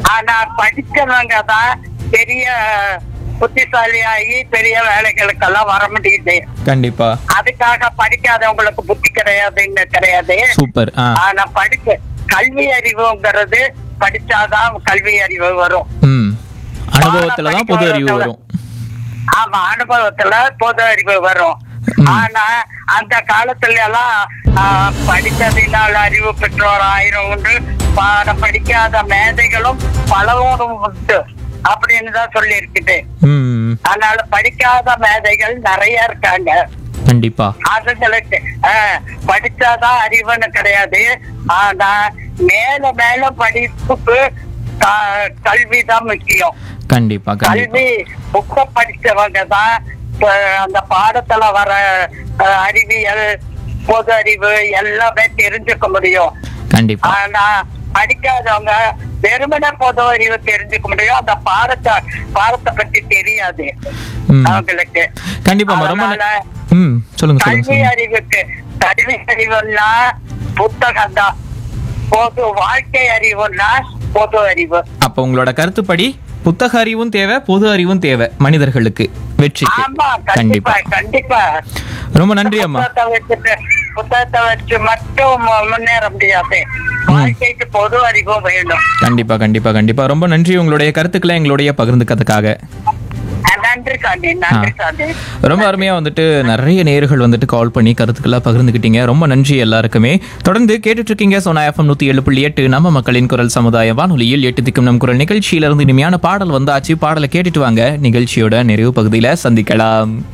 ஆனா படிச்சவங்க தான் பெரிய புத்திசாலியாகி பெரிய வேலைகளுக்கெல்லாம் வர முடியுது கண்டிப்பா அதுக்காக படிக்காதவங்களுக்கு புத்தி கிடையாதுன்னு கிடையாது சூப்பர் ஆ ஆனா படிக்க கல்வி அறிவுங்கிறது படிச்சாதான் கல்வி அறிவு வரும் ம் அனுபவத்துல தான் பொது அறிவு வரும் ஆமா அனுபவத்துல பொது அறிவு வரும் ம். ஆனா அந்த காலத்துல எல்லாம் ஆஹ், படித்ததினால் அறிவு பெற்றோர் ஆயிரம் உண்டு பா- படிக்காத மேதைகளும் பலவோடும் உண்டு அப்படின்னு தான் சொல்லி இருக்குது ம் அதனால படிக்காத மேதைகள் நிறைய இருக்காங்க கண்டிப்பா அதுங்களுக்கு ஆஹ், படிச்சாதான் அறிவுன்னு கிடையாது ஆனா மேல மேல படிப்புக்கு க- கல்விதான் முக்கியம் கண்டிப்பா கண்டிப்பா கல்வி புக்க படிச்சவங்க தான் இப்ப அந்த பாடத்துல வர அஹ், அறிவியல் பொது அறிவு எல்லாமே தெரிஞ்சுக்க முடியும் கண்டிப்பா ஆனா படிக்காதவங்க வெறுமனே பொது அறிவு தெரிஞ்சுக்க முடியும் அந்த பாடத்தை பாடத்தை பத்தி தெரியாது ம் அவங்களுக்கு கண்டிப்பாம்மா ரொம்ப ந- அதனால ம் சொல்லுங்க சொல்லுங்க கல்வி சொல்லுங்க அறிவுக்கு கல்வி அறிவுன்னா புத்தகம் தான் பொது வாழ்க்கை அறிவுன்னா பொது அறிவு அப்ப உங்களோட கருத்துப்படி புத்தக அறிவும் தேவை பொது அறிவும் தேவை மனிதர்களுக்கு வெற்றிக்கு ஆமா கண்டிப்பா கண்டிப்பா கண்டிப்பா ரொம்ப நன்றி அம்மா புத்தகத்தை வச்சுட்டு புத்தகத்தை வச்சு மட்டும் மு- முன்னேற முடியாது வாழ்க்கைக்கு பொது அறிவும் வேணும் கண்டிப்பா கண்டிப்பா கண்டிப்பா ரொம்ப நன்றி உங்களுடைய கருத்துக்களை எங்களுடைய பகிர்ந்துக்கிறதுக்காக அஹ் நன்றி சாந்தி நன்றி சாந்தி ரொம்ப அருமையா வந்துட்டு நிறைய நேர்கள் வந்துட்டு கால் பண்ணி கருத்துக்களை பகிர்ந்துக்கிட்டீங்க ரொம்ப நன்றி எல்லாருக்குமே தொடர்ந்து கேட்டுட்டு இருக்கீங்க சோனா எஃப்எம் நூத்தி ஏழு புள்ளி எட்டு நம்ம மக்களின் குரல் சமுதாய வானொலியில் எட்டு திக்கும் நம் குரல் நிகழ்ச்சியில இருந்து இனிமையான பாடல் வந்தாச்சு பாடலை கேட்டுட்டு வாங்க நிகழ்ச்சியோட நிறைவு பகுதியில சந்திக்கலாம்